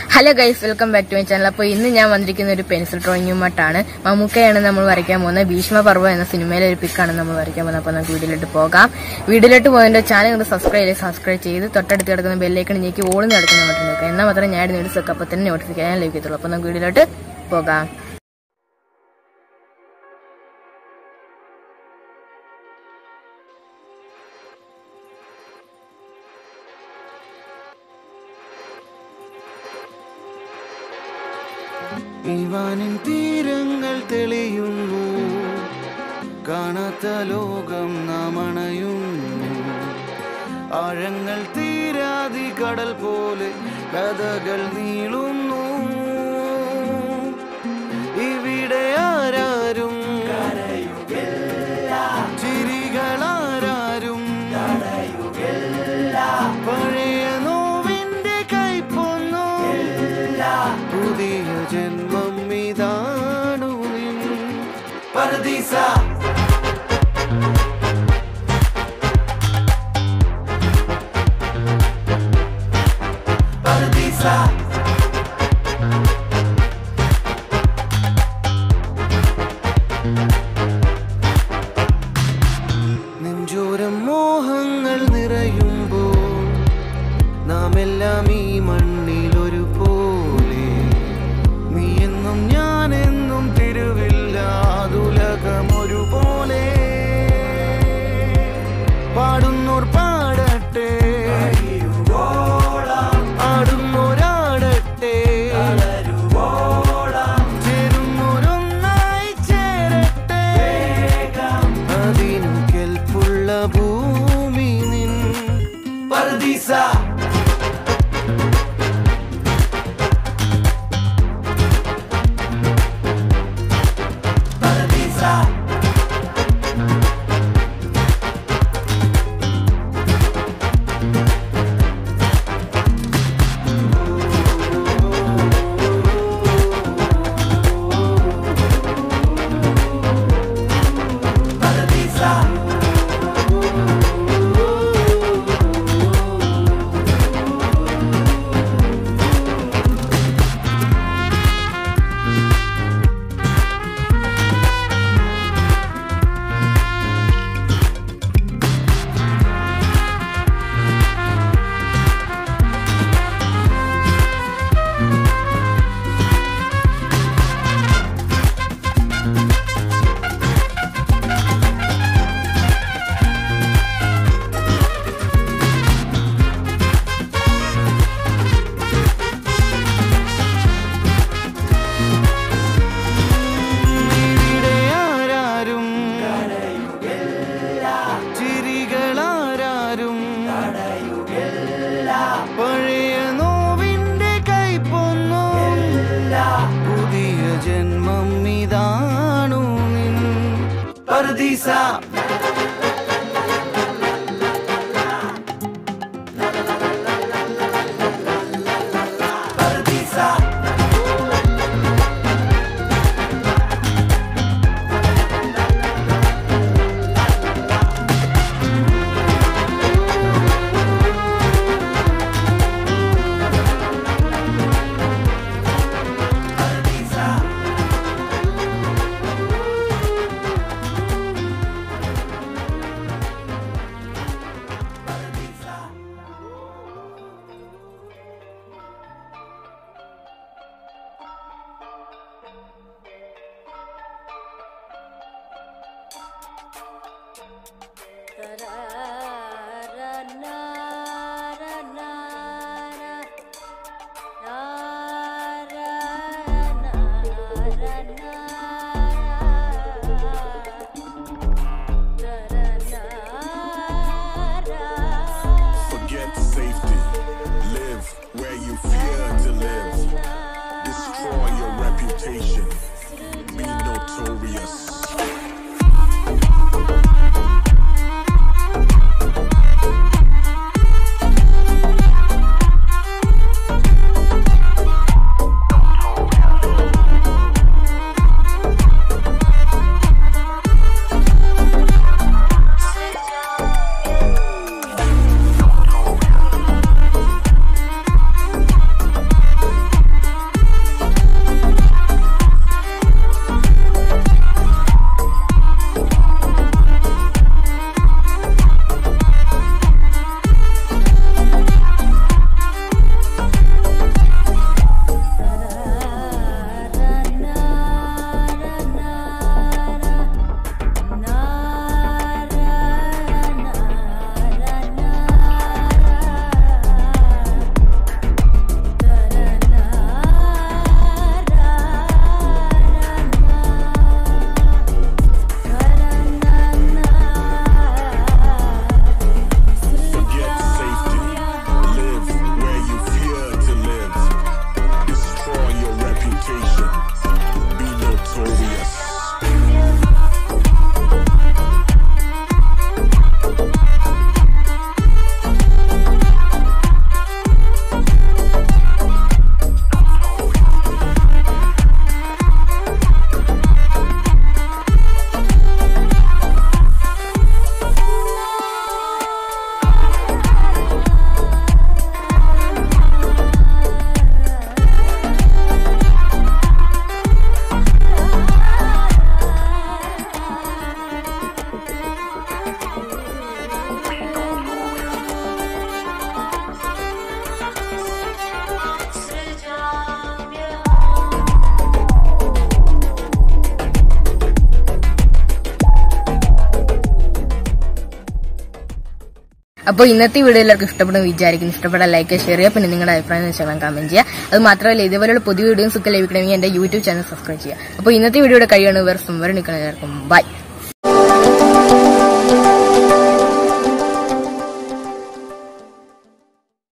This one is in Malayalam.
Hello guys welcome back to my channel അപ്പോൾ ഇന്ന് ഞാൻ വന്നിരിക്കുന്ന ഒരു പെൻസിൽ ഡ്രോയിങ്ങുമായിട്ടാണ് മമ്മൂക്കയാണ് നമ്മൾ വരയ്ക്കാൻ പോകുന്നത് ഭീഷ്മപർവ്വം എന്ന സിനിമയിലെ ഒരു പിക്കാണ് നമ്മൾ വരയ്ക്കാൻ പോകുന്നത് അപ്പോൾ നമുക്ക് വീഡിയോയിലോട്ട് പോകാം വീഡിയോയിലോട്ട് പോകുന്നതിന്റെ ചാനൽ നിങ്ങൾ സബ്സ്ക്രൈബ് ചെയ്ത് സബ്സ്ക്രൈബ് ചെയ്ത് തൊട്ടടുത്ത് കിടക്കുന്ന ബെല്ലേക്കൺ ഞെക്കി ഓടുന്ന കിടക്കുന്ന ബട്ടൺ നോക്കുക എന്നാൽ മാത്രമേ ഞാൻ വീഡിയോസ് ഒക്കെ അപ്പോൾ തന്നെ നോട്ടിഫിക്കേഷൻ ലഭിക്കത്തുള്ളൂ അപ്പോൾ നമുക്ക് വീഡിയോയിലോട്ട് പോകാം ഇവാനിൻ തീരങ്ങൾ തെളിയുന്നു കാണാത്ത ലോകം നാം അണയുന്നു ആഴങ്ങൾ തീരാതി കടൽ പോലെ കഥകൾ നീളുന്നു ഇവിടെ ആരാരും ചിരികളാരും പഴയ നോവിന്റെ കൈപ്പൊന്നു പുതിയ ജന്മം ഇതാണു നിൻ പരദീസ പരദീസ നെഞ്ചോരം മോഹങ്ങൾ നിറയുമ്പോൾ നാം എല്ലാം ഈ മണ്ണിൽ ഒരുപോലെ നീ എന്നും ഞാൻ എന്നും തിരുവില്ലാതുലകം ഒരുപോലെ പാടുന്നോർ പാടട്ടെ ആടുന്നോരാടട്ടെ ചേരുന്നോരൊന്നായി ചേരട്ടെ അതിനു കെൽപ്പുള്ള ഭൂമി നിൻ പരദീസ ഇവിടെ ആരാരും ചിരികളാരും പഴയ നോവിന്റെ കൈപ്പൊന്നു പുതിയ ജന്മം ഇതാണു നിൻ പരദീസ Forget safety. Live where you fear to live. Destroy your reputation. Be notorious. അപ്പോൾ ഇന്നത്തെ വീഡിയോ എല്ലാവർക്കും ഇഷ്ടപ്പെടുന്നു വിചാരിക്കുന്നു ഇഷ്ടപ്പെട്ടാൽ ലൈക്ക് ഷെയർ ചെയ്യുക പിന്നെ നിങ്ങളുടെ അഭിപ്രായം ഇൻസ്റ്റാഗ്രാം കമന്റ് ചെയ്യുക അത് മാത്രമല്ല ഇതുപോലുള്ള പുതിയ വീഡിയോസ് ഒക്കെ ലഭിക്കണമെങ്കിൽ എന്റെ യൂട്യൂബ് ചാനൽ സബ്സ്ക്രൈബ് ചെയ്യുക അപ്പോൾ ഇന്നത്തെ വീഡിയോയുടെ കഴിയാണ് വേറെ സംവരണിക്കണം എല്ലാവർക്കും ബൈ